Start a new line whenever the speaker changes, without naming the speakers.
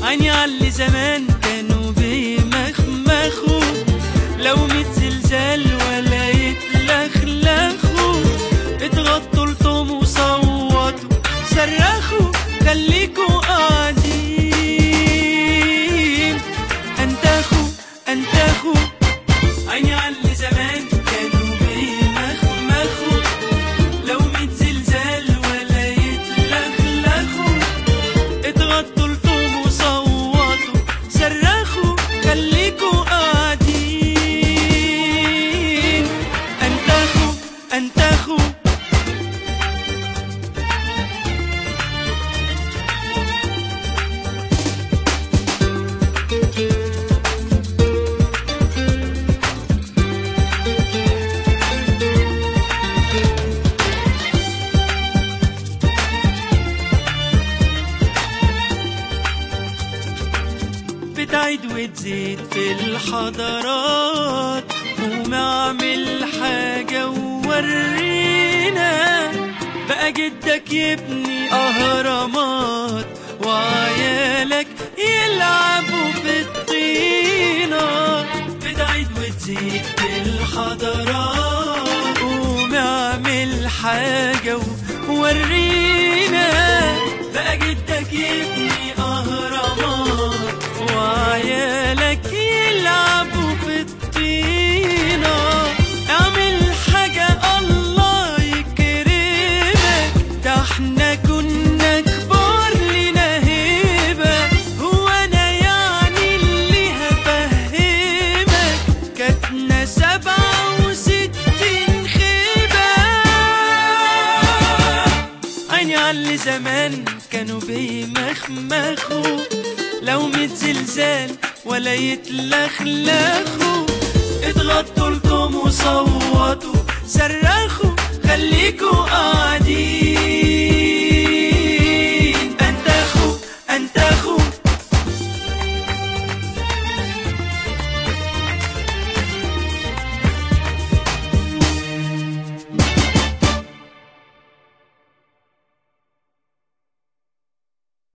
عيني عاللي زمان كانوا بيمخمخوا لو ميت زلزال ولا يتلخلخوا اتغطوا لطم وصوتوا صرخوا خليكوا قاعدين انتخوا انتخوا عيني عاللي زمان كانوا بيمخمخوا لو ميت زلزال ولا يتلخلخوا اتغطوا لطوم وصوتوا صرخوا خليكوا قاعدين انتخوا انتخوا بتعيد وتزيد في الحضارات قوم اعمل حاجة وورينا بقى جدك يبني أهرامات وعيالك يلعبوا في الطينة بتعيد وتزيد في الحضارات قوم اعمل حاجة وورينا بقى جدك يبني أهرامات وعيالك يلعبوا في الطينة اعمل حاجة الله يكرمك ده احنا كنا كبار لنا هيبة هو انا يعني اللي هفهمك كاتنا سبعة وستين خيبة عيني عاللي زمان كانوا بيمخمخوا لو ميت زلزال ولا يتلخلخوا اتغطوا لكم وصوتوا صرخوا خليكوا قاعدين